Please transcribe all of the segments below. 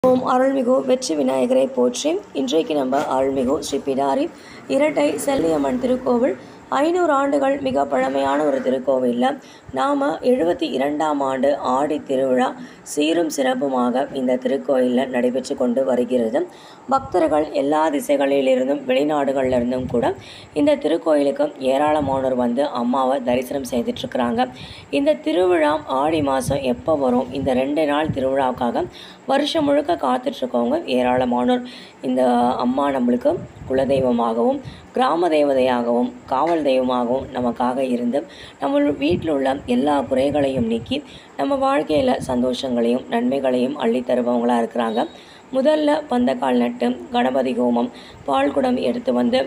ஓம் அருள்மிகு வெற்றி விநாயகரை போற்றி இன்றைக்கு நம்ம அருள்மிகு ஸ்ரீ பிடாரி இரட்டை செல்லியம்மன் திருக்கோவில் ஐநூறு ஆண்டுகள் மிக பழமையான ஒரு திருக்கோவிலில் நாம் எழுபத்தி இரண்டாம் ஆண்டு ஆடி திருவிழா சீரும் சிறப்புமாக இந்த திருக்கோயிலில் நடைபெற்று கொண்டு வருகிறது பக்தர்கள் எல்லா திசைகளிலிருந்தும் வெளிநாடுகளிலிருந்தும் கூட இந்த திருக்கோயிலுக்கு ஏராளமானோர் வந்து அம்மாவை தரிசனம் செய்துட்ருக்குறாங்க இந்த திருவிழா ஆடி மாதம் எப்போ வரும் இந்த ரெண்டு நாள் திருவிழாவுக்காக வருஷம் முழுக்க காத்துட்ருக்கவங்க ஏராளமானோர் இந்த அம்மா நம்மளுக்கு குலதெய்வமாகவும் கிராம தேவதையாகவும் காவல் தெய்வமாகவும் நமக்காக இருந்து நம்ம வீட்டில் உள்ள எல்லா குறைகளையும் நீக்கி நம்ம வாழ்க்கையில் சந்தோஷங்களையும் நன்மைகளையும் அள்ளி தருபவங்களாக இருக்கிறாங்க முதல்ல பந்தக்கால் நட்டு கணபதி ஹோமம் பால்குடம் எடுத்து வந்து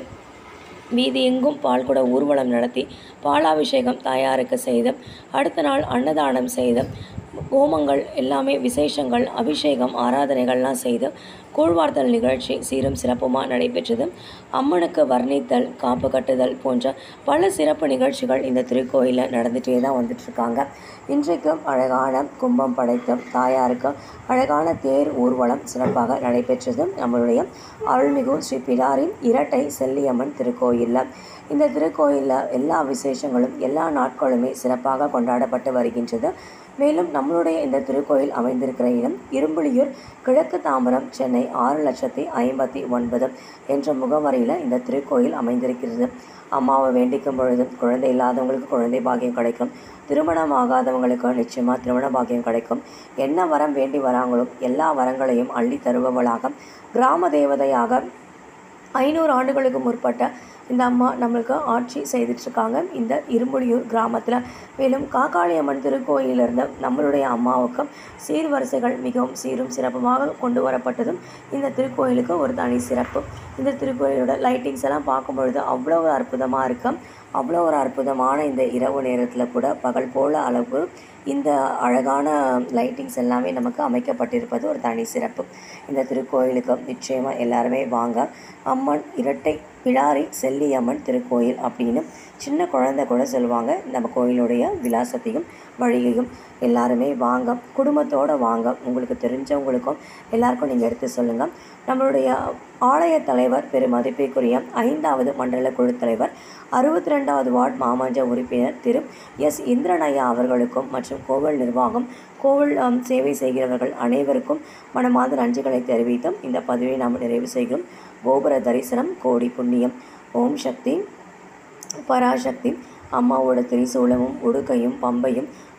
வீதி எங்கும் பால்குட ஊர்வலம் நடத்தி பாலாபிஷேகம் தாயாருக்கு செய்து அடுத்த நாள் அன்னதானம் செய்து ஹோமங்கள் எல்லாமே விசேஷங்கள் அபிஷேகம் ஆராதனைகள்லாம் செய்து கூழ்வார்த்தல் நிகழ்ச்சி சீரும் சிறப்புமாக நடைபெற்றது அம்மனுக்கு வர்ணித்தல் காப்பு கட்டுதல் போன்ற பல சிறப்பு நிகழ்ச்சிகள் இந்த திருக்கோயிலில் நடந்துகிட்டே தான் வந்துட்டுருக்காங்க இன்றைக்கும் அழகான கும்பம் படைத்த தாயாருக்கு அழகான தேர் ஊர்வலம் சிறப்பாக நடைபெற்றது நம்மளுடைய அருள்மிகு ஸ்ரீ பிடாரி இரட்டை செல்லியம்மன் திருக்கோயிலில் இந்த திருக்கோயிலில் எல்லா விசேஷங்களும் எல்லா நாட்களுமே சிறப்பாக கொண்டாடப்பட்டு வருகின்றது மேலும் நம்மளுடைய இந்த திருக்கோயில் அமைந்திருக்கிற இடம் இரும்புலியூர் கிழக்கு தாம்பரம் சென்னை ஆறு லட்சத்தி ஐம்பத்தி ஒன்பது என்ற முகவரியில் இந்த திருக்கோயில் அமைந்திருக்கிறது அம்மாவை வேண்டிக்கும் பொழுது குழந்தை இல்லாதவங்களுக்கு குழந்தை பாக்கியம் கிடைக்கும் திருமணம் ஆகாதவங்களுக்கு நிச்சயமாக திருமண பாக்கியம் கிடைக்கும் என்ன வரம் வேண்டி வராங்களோ எல்லா வரங்களையும் அள்ளி தருபவளாக கிராம தேவதையாக ஐநூறு ஆண்டுகளுக்கு முற்பட்ட இந்த அம்மா நம்மளுக்கு ஆட்சி செய்துட்ருக்காங்க இந்த இரும்புலியூர் கிராமத்தில் மேலும் காக்காளியம்மன் திருக்கோயிலிருந்து நம்மளுடைய அம்மாவுக்கு சீர்வரிசைகள் மிகவும் சீரும் சிறப்புமாக கொண்டு வரப்பட்டதும் இந்த திருக்கோயிலுக்கு ஒரு தனி சிறப்பு இந்த திருக்கோயிலோட லைட்டிங்ஸ் எல்லாம் பார்க்கும் பொழுது அவ்வளோ ஒரு அற்புதமாக இருக்கும் அவ்வளோ ஒரு அற்புதமான இந்த இரவு நேரத்தில் கூட பகல் போல அளவு இந்த அழகான லைட்டிங்ஸ் எல்லாமே நமக்கு அமைக்கப்பட்டிருப்பது ஒரு தனி சிறப்பு இந்த திருக்கோயிலுக்கு நிச்சயமாக எல்லாருமே வாங்க அம்மன் இரட்டை பிடாரி செல்லியம்மன் திருக்கோயில் அப்படின்னு சின்ன குழந்தை கூட சொல்லுவாங்க நம்ம கோயிலுடைய விலாசத்தையும் வழியையும் எல்லாருமே வாங்க குடும்பத்தோடு வாங்க உங்களுக்கு தெரிஞ்சவங்களுக்கும் எல்லாருக்கும் நீங்கள் எடுத்து சொல்லுங்கள் நம்மளுடைய ஆலய தலைவர் பெருமதிப்பிற்குரிய ஐந்தாவது மண்டல குழு தலைவர் அறுபத்தி ரெண்டாவது வார்டு மாமன்ற உறுப்பினர் திரு எஸ் இந்திரனையா அவர்களுக்கும் மற்றும் கோவில் நிர்வாகம் கோவில் ஆம், சேவை செய்கிறவர்கள் அனைவருக்கும் மனமார்ந்த நன்றிகளை தெரிவித்தும் இந்த பதிவை நாம் நிறைவு செய்கிறோம் கோபுர தரிசனம் கோடி புண்ணியம் ஓம் சக்தி பராசக்தி அம்மாவோட திரிசூலமும் உடுக்கையும் பம்பையும்